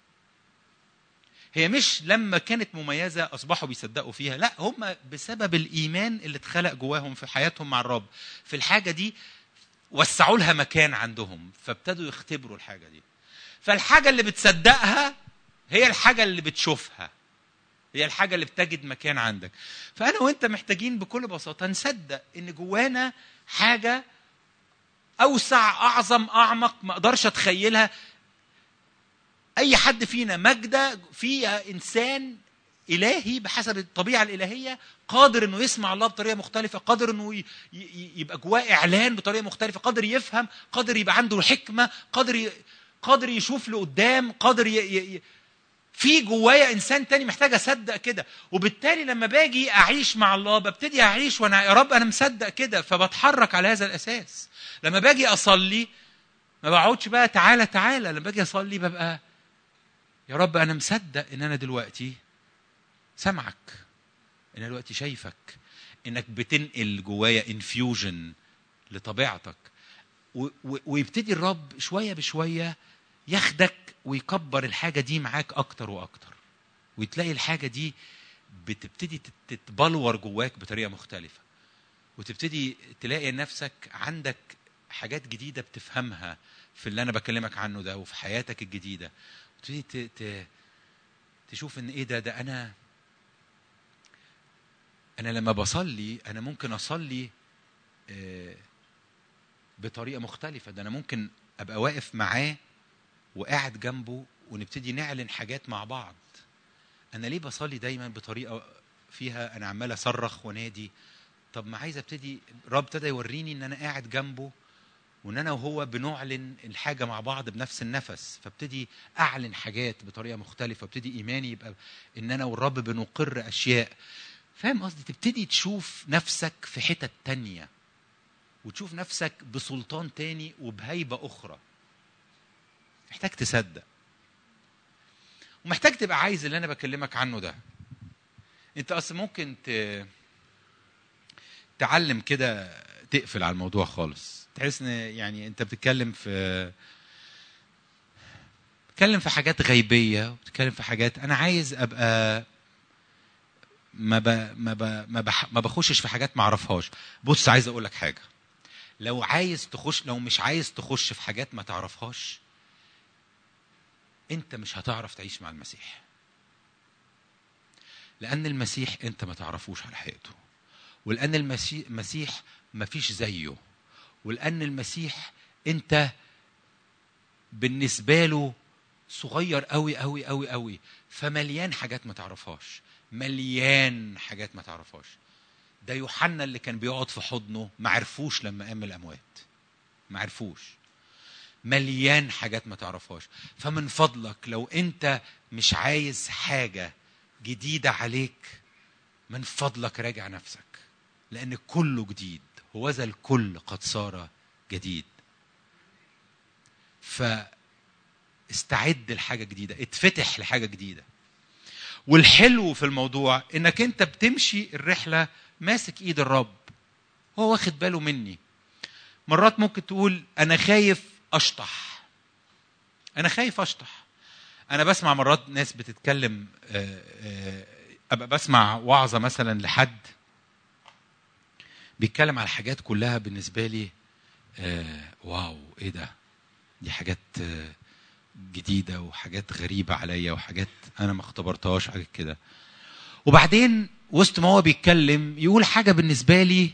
هي مش لما كانت مميزه اصبحوا بيصدقوا فيها لا هم بسبب الايمان اللي اتخلق جواهم في حياتهم مع الرب في الحاجه دي وسعوا لها مكان عندهم فابتدوا يختبروا الحاجه دي فالحاجه اللي بتصدقها هي الحاجه اللي بتشوفها هي الحاجه اللي بتجد مكان عندك فانا وانت محتاجين بكل بساطه نصدق ان جوانا حاجه اوسع اعظم اعمق ما اقدرش اتخيلها اي حد فينا مجده فيها انسان الهي بحسب الطبيعه الالهيه قادر انه يسمع الله بطريقه مختلفه قادر انه ي- ي- يبقى جواه اعلان بطريقه مختلفه قادر يفهم قادر يبقى عنده حكمه قادر ي... قادر يشوف لقدام قادر ي... ي... ي- في جوايا انسان تاني محتاج اصدق كده وبالتالي لما باجي اعيش مع الله ببتدي اعيش وانا يا رب انا مصدق كده فبتحرك على هذا الاساس لما باجي اصلي ما بقعدش بقى تعالى تعالى لما باجي اصلي ببقى يا رب انا مصدق ان انا دلوقتي سامعك ان انا دلوقتي شايفك انك بتنقل جوايا انفيوجن لطبيعتك و- و- ويبتدي الرب شويه بشويه ياخدك ويكبر الحاجه دي معاك اكتر واكتر وتلاقي الحاجه دي بتبتدي تت- تتبلور جواك بطريقه مختلفه وتبتدي تلاقي نفسك عندك حاجات جديده بتفهمها في اللي انا بكلمك عنه ده وفي حياتك الجديده وتبتدي ت- ت- تشوف ان ايه ده ده انا انا لما بصلي انا ممكن اصلي آه، بطريقه مختلفه ده انا ممكن ابقى واقف معاه وقاعد جنبه ونبتدي نعلن حاجات مع بعض انا ليه بصلي دايما بطريقه فيها انا عمال اصرخ ونادي طب ما عايز ابتدي الرب ابتدى يوريني ان انا قاعد جنبه وان انا وهو بنعلن الحاجه مع بعض بنفس النفس فابتدي اعلن حاجات بطريقه مختلفه ابتدي ايماني يبقى ان انا والرب بنقر اشياء فاهم قصدي تبتدي تشوف نفسك في حتت تانية وتشوف نفسك بسلطان تاني وبهيبة أخرى محتاج تصدق ومحتاج تبقى عايز اللي أنا بكلمك عنه ده أنت أصلا ممكن ت... تعلم كده تقفل على الموضوع خالص تحس ان يعني انت بتتكلم في بتتكلم في حاجات غيبيه وبتتكلم في حاجات انا عايز ابقى ما ب... ما ب... ما, بح... ما بخشش في حاجات ما اعرفهاش بص عايز اقول لك حاجه لو عايز تخش لو مش عايز تخش في حاجات ما تعرفهاش انت مش هتعرف تعيش مع المسيح لان المسيح انت ما تعرفوش على حقيقته ولان المسيح المسيح ما فيش زيه ولان المسيح انت بالنسبه له صغير قوي قوي قوي قوي فمليان حاجات ما تعرفهاش مليان حاجات ما تعرفهاش ده يوحنا اللي كان بيقعد في حضنه ما عرفوش لما قام من الاموات ما عرفوش مليان حاجات ما تعرفهاش فمن فضلك لو انت مش عايز حاجه جديده عليك من فضلك راجع نفسك لان كله جديد هوذا الكل قد صار جديد فاستعد لحاجه جديده اتفتح لحاجه جديده والحلو في الموضوع انك انت بتمشي الرحله ماسك ايد الرب هو واخد باله مني مرات ممكن تقول انا خايف اشطح انا خايف اشطح انا بسمع مرات ناس بتتكلم آه، آه، ابقى بسمع وعظه مثلا لحد بيتكلم على حاجات كلها بالنسبه لي آه، واو ايه ده دي حاجات آه، جديده وحاجات غريبه عليا وحاجات انا ما اختبرتهاش حاجات كده وبعدين وسط ما هو بيتكلم يقول حاجه بالنسبه لي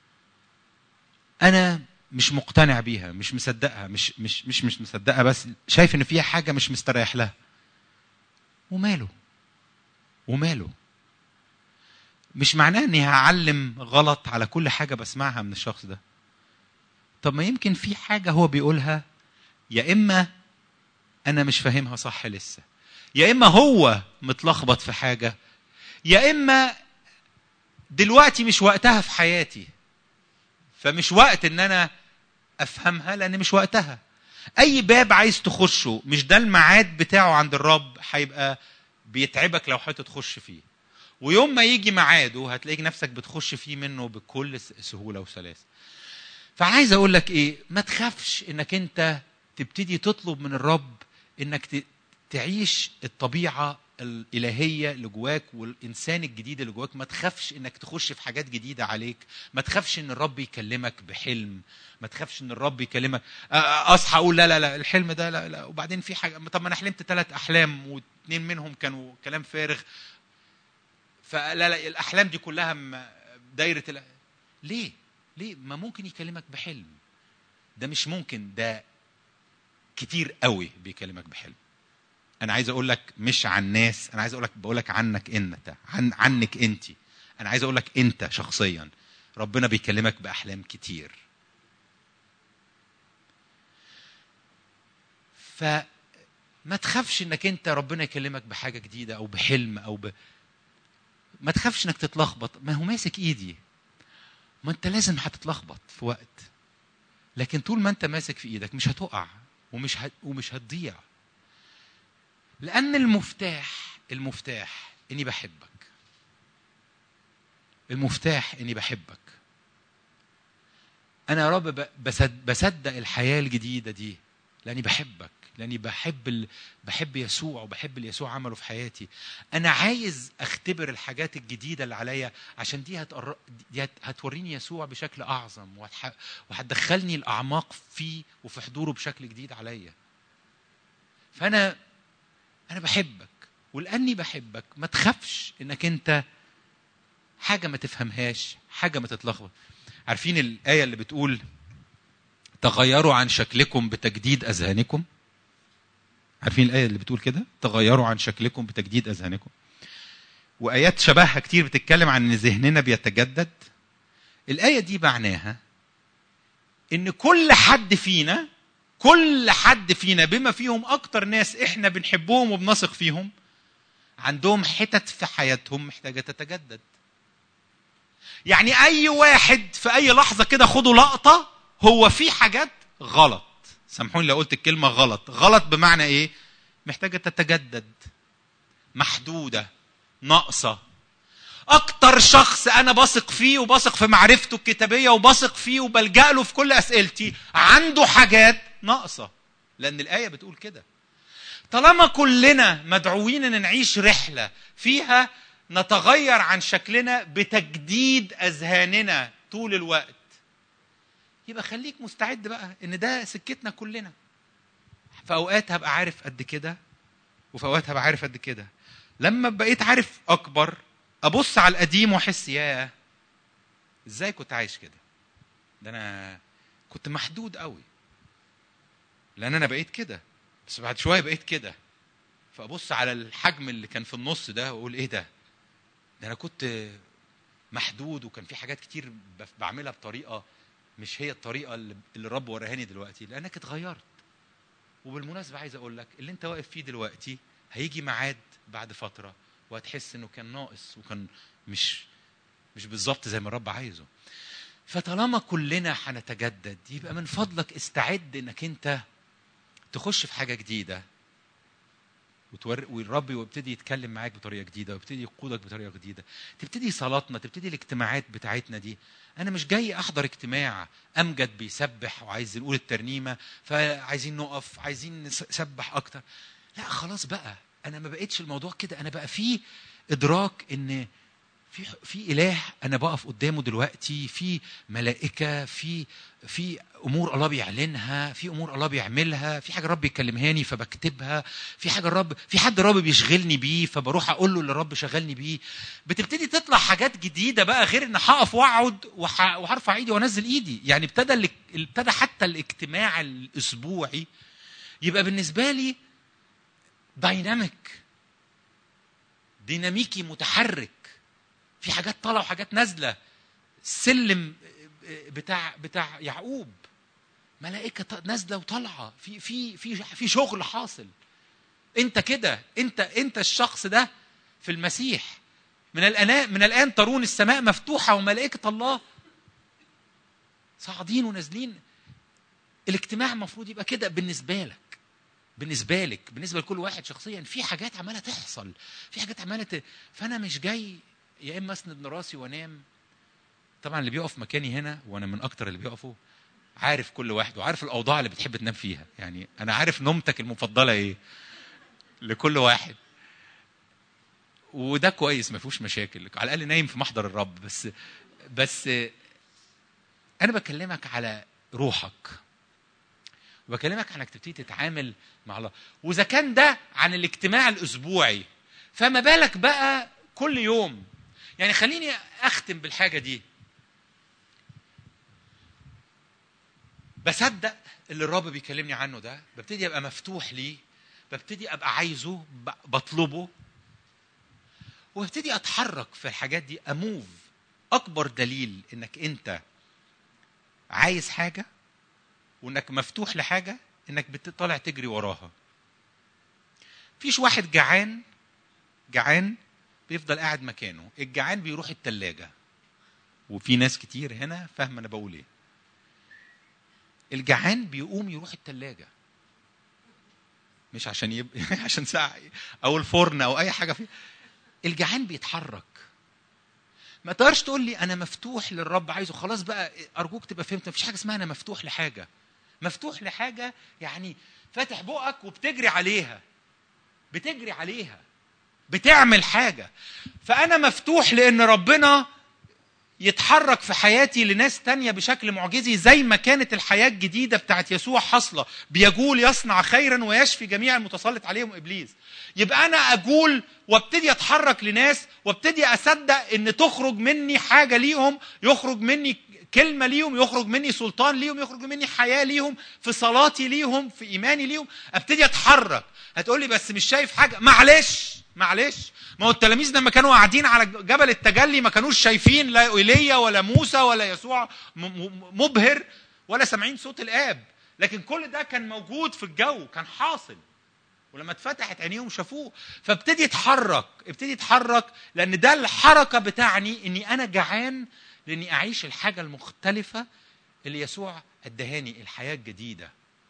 انا مش مقتنع بيها مش مصدقها مش مش مش مش مصدقها بس شايف ان فيها حاجه مش مستريح لها وماله وماله مش معناه اني هعلم غلط على كل حاجه بسمعها من الشخص ده طب ما يمكن في حاجه هو بيقولها يا اما انا مش فاهمها صح لسه يا اما هو متلخبط في حاجه يا اما دلوقتي مش وقتها في حياتي فمش وقت ان انا افهمها لان مش وقتها اي باب عايز تخشه مش ده الميعاد بتاعه عند الرب هيبقى بيتعبك لو حاولت تخش فيه ويوم ما يجي ميعاده هتلاقيك نفسك بتخش فيه منه بكل س- سهوله وسلاسه فعايز اقول لك ايه ما تخافش انك انت تبتدي تطلب من الرب انك ت- تعيش الطبيعه الالهيه اللي جواك والانسان الجديد اللي جواك ما تخافش انك تخش في حاجات جديده عليك ما تخافش ان الرب يكلمك بحلم ما تخافش ان الرب يكلمك أ- أ- اصحى اقول لا لا لا الحلم ده لا لا وبعدين في حاجه طب ما انا حلمت ثلاث احلام واثنين منهم كانوا كلام فارغ فلا لا الاحلام دي كلها م- دايره ال... ليه ليه ما ممكن يكلمك بحلم ده مش ممكن ده كتير قوي بيكلمك بحلم انا عايز اقول لك مش عن ناس انا عايز اقول لك بقول لك عنك انت عن عنك انت انا عايز اقول لك انت شخصيا ربنا بيكلمك باحلام كتير فما تخافش انك انت ربنا يكلمك بحاجه جديده او بحلم او ب... ما تخافش انك تتلخبط ما هو ماسك ايدي ما انت لازم هتتلخبط في وقت لكن طول ما انت ماسك في ايدك مش هتقع ومش هت... ومش هتضيع لان المفتاح المفتاح اني بحبك المفتاح اني بحبك انا يا رب ب- بصد- بصدق الحياه الجديده دي لاني بحبك لاني بحب ال... بحب يسوع وبحب اللي يسوع عمله في حياتي انا عايز اختبر الحاجات الجديده اللي عليا عشان دي هتقر... دي هت... هتوريني يسوع بشكل اعظم وهتح... وهتدخلني الاعماق فيه وفي حضوره بشكل جديد عليا فانا انا بحبك ولاني بحبك ما تخافش انك انت حاجه ما تفهمهاش حاجه ما تتلخبط عارفين الايه اللي بتقول تغيروا عن شكلكم بتجديد اذهانكم عارفين الايه اللي بتقول كده تغيروا عن شكلكم بتجديد اذهانكم وايات شبهها كتير بتتكلم عن ان ذهننا بيتجدد الايه دي معناها ان كل حد فينا كل حد فينا بما فيهم اكتر ناس احنا بنحبهم وبنثق فيهم عندهم حتت في حياتهم محتاجه تتجدد يعني اي واحد في اي لحظه كده خدوا لقطه هو في حاجات غلط سامحوني لو قلت الكلمه غلط غلط بمعنى ايه محتاجه تتجدد محدوده ناقصه اكتر شخص انا بثق فيه وبثق في معرفته الكتابيه وبثق فيه وبلجا له في كل اسئلتي عنده حاجات ناقصه لان الايه بتقول كده طالما كلنا مدعوين ان نعيش رحله فيها نتغير عن شكلنا بتجديد اذهاننا طول الوقت يبقى خليك مستعد بقى ان ده سكتنا كلنا في اوقات هبقى عارف قد كده وفي اوقات هبقى عارف قد كده لما بقيت عارف اكبر ابص على القديم واحس ياه ازاي كنت عايش كده ده انا كنت محدود قوي لان انا بقيت كده بس بعد شويه بقيت كده فابص على الحجم اللي كان في النص ده واقول ايه ده ده انا كنت محدود وكان في حاجات كتير بف- بعملها بطريقه مش هي الطريقه اللي اللي الرب ورهاني دلوقتي لانك اتغيرت وبالمناسبه عايز اقول لك اللي انت واقف فيه دلوقتي هيجي ميعاد بعد فتره وهتحس انه كان ناقص وكان مش مش بالظبط زي ما الرب عايزه فطالما كلنا هنتجدد يبقى من فضلك استعد انك انت تخش في حاجه جديده وتور... والرب يبتدي يتكلم معاك بطريقه جديده ويبتدي يقودك بطريقه جديده تبتدي صلاتنا تبتدي الاجتماعات بتاعتنا دي انا مش جاي احضر اجتماع امجد بيسبح وعايز نقول الترنيمه فعايزين نقف عايزين نسبح اكتر لا خلاص بقى انا ما بقتش الموضوع كده انا بقى في ادراك ان في في اله انا بقف قدامه دلوقتي في ملائكه في في امور الله بيعلنها في امور الله بيعملها في حاجه الرب يكلمهاني فبكتبها في حاجه الرب في حد الرب بيشغلني بيه فبروح اقول له اللي الرب شغلني بيه بتبتدي تطلع حاجات جديده بقى غير ان هقف واقعد وح- وهرفع ايدي وانزل ايدي يعني ابتدى ال- ابتدى حتى الاجتماع الاسبوعي يبقى بالنسبه لي دايناميك ديناميكي متحرك في حاجات طالعه وحاجات نازله السلم بتاع بتاع يعقوب ملائكه ط- نازله وطالعه في في في في شغل حاصل انت كده انت انت الشخص ده في المسيح من الان من الان ترون السماء مفتوحه وملائكه الله صاعدين ونازلين الاجتماع المفروض يبقى كده بالنسبه لك بالنسبه لك بالنسبه لكل واحد شخصيا في حاجات عماله تحصل في حاجات عماله ت... فانا مش جاي يا اما اسند راسي وانام طبعا اللي بيقف مكاني هنا وانا من اكتر اللي بيقفوا عارف كل واحد وعارف الاوضاع اللي بتحب تنام فيها يعني انا عارف نومتك المفضله ايه لكل واحد وده كويس ما فيهوش مشاكل على الاقل نايم في محضر الرب بس بس انا بكلمك على روحك وبكلمك عنك تبتدي تتعامل مع الله واذا كان ده عن الاجتماع الاسبوعي فما بالك بقى كل يوم يعني خليني اختم بالحاجه دي بصدق اللي الرب بيكلمني عنه ده ببتدي ابقى مفتوح ليه ببتدي ابقى عايزه ب- بطلبه وابتدي اتحرك في الحاجات دي اموف اكبر دليل انك انت عايز حاجه وانك مفتوح لحاجه انك بتطلع تجري وراها فيش واحد جعان جعان بيفضل قاعد مكانه الجعان بيروح التلاجة وفي ناس كتير هنا فاهمه انا بقول ايه الجعان بيقوم يروح التلاجة مش عشان يب... عشان ساعة او الفرن او اي حاجه فيه الجعان بيتحرك ما تقدرش تقول لي انا مفتوح للرب عايزه خلاص بقى ارجوك تبقى فهمت مفيش حاجه اسمها انا مفتوح لحاجه مفتوح لحاجه يعني فاتح بقك وبتجري عليها بتجري عليها بتعمل حاجه فانا مفتوح لان ربنا يتحرك في حياتي لناس تانية بشكل معجزي زي ما كانت الحياة الجديدة بتاعت يسوع حاصلة بيجول يصنع خيرا ويشفي جميع المتسلط عليهم إبليس يبقى أنا أجول وابتدي أتحرك لناس وابتدي أصدق إن تخرج مني حاجة ليهم يخرج مني كلمة ليهم يخرج مني سلطان ليهم يخرج مني حياة ليهم في صلاتي ليهم في إيماني ليهم ابتدي أتحرك هتقولي بس مش شايف حاجة معلش معلش ما هو التلاميذ لما كانوا قاعدين على جبل التجلي ما كانوش شايفين لا ايليا ولا موسى ولا يسوع م- م- مبهر ولا سامعين صوت الاب لكن كل ده كان موجود في الجو كان حاصل ولما اتفتحت عينيهم شافوه فابتدي يتحرك ابتدي يتحرك لان ده الحركه بتاعني اني انا جعان لاني اعيش الحاجه المختلفه اللي يسوع ادهاني الحياه الجديده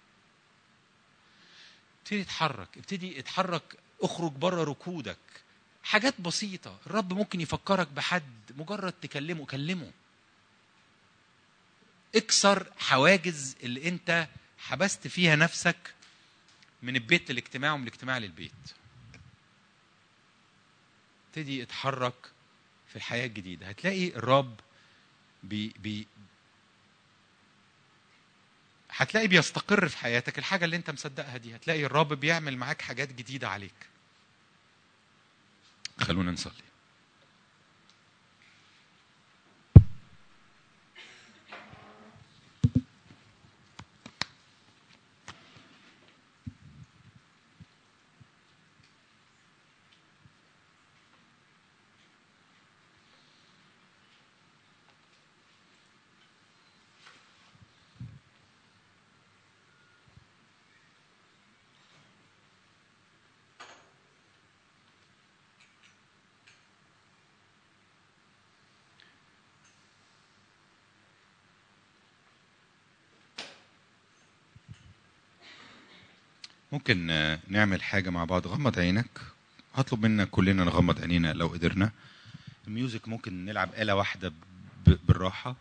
ابتدي اتحرك ابتدي اتحرك اخرج بره ركودك حاجات بسيطة الرب ممكن يفكرك بحد مجرد تكلمه كلمه اكسر حواجز اللي انت حبست فيها نفسك من البيت للاجتماع ومن الاجتماع للبيت ابتدي اتحرك في الحياه الجديده هتلاقي الرب بي بي هتلاقي بيستقر في حياتك الحاجه اللي انت مصدقها دي هتلاقي الرب بيعمل معاك حاجات جديده عليك خلونا نصلي ممكن آه، نعمل حاجة مع بعض غمض عينك هطلب منا كلنا نغمض عينينا لو قدرنا الميوزك ممكن نلعب آلة واحدة ب- بالراحة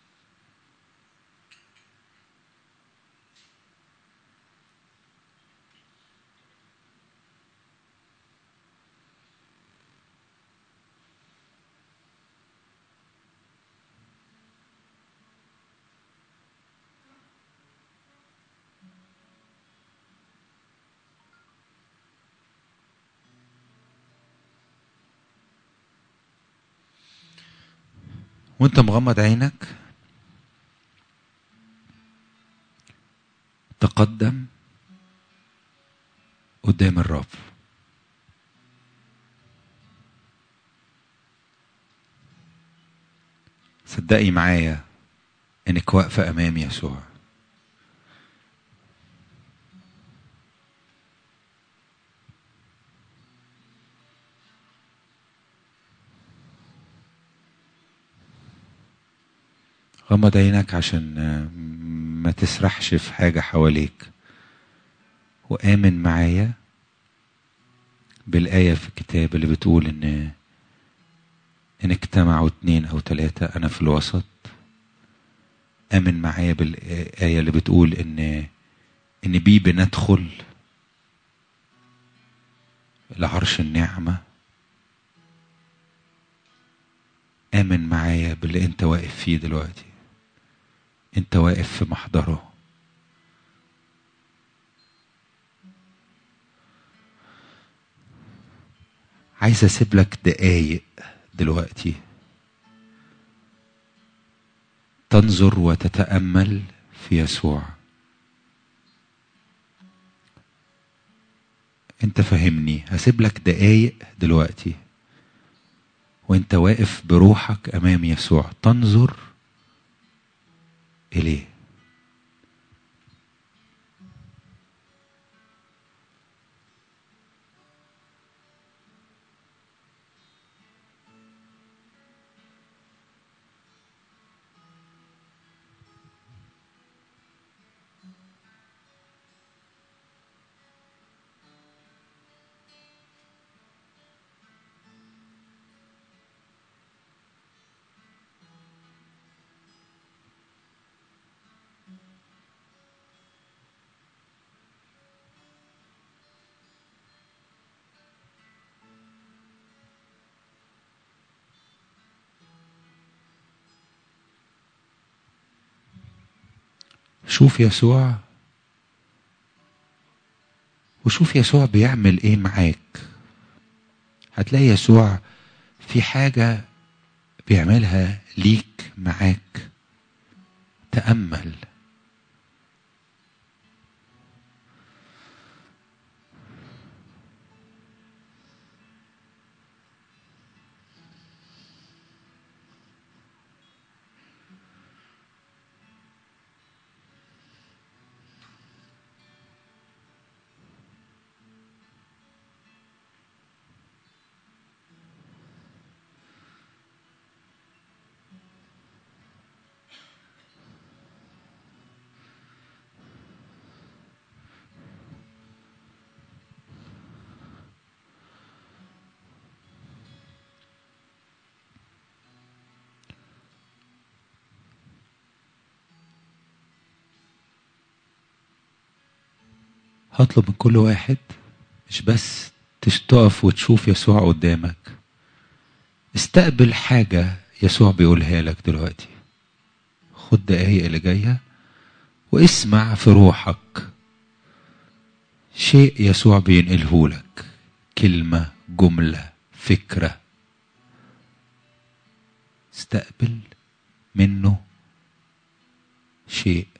وانت مغمض عينك تقدم قدام الرب صدقي معايا انك واقفه امام يسوع غمض عينك عشان آه، ما تسرحش في حاجة حواليك وآمن معايا بالآية في الكتاب اللي بتقول إن إن اجتمعوا اتنين أو تلاتة أنا في الوسط آمن معايا بالآية اللي بتقول إن إن بيه بندخل لعرش النعمة آمن معايا باللي أنت واقف فيه دلوقتي أنت واقف في محضره عايز أسيب لك دقايق دلوقتي تنظر وتتأمل في يسوع أنت فهمني هسيب لك دقايق دلوقتي وانت واقف بروحك امام يسوع تنظر اليه شوف يسوع وشوف يسوع بيعمل ايه معاك هتلاقي يسوع في حاجة بيعملها ليك معاك تأمل هطلب من كل واحد مش بس تش- تقف وتشوف يسوع قدامك استقبل حاجة يسوع بيقولها لك دلوقتي خد دقايق اللي جاية واسمع في روحك شيء يسوع بينقله لك كلمة جملة فكرة استقبل منه شيء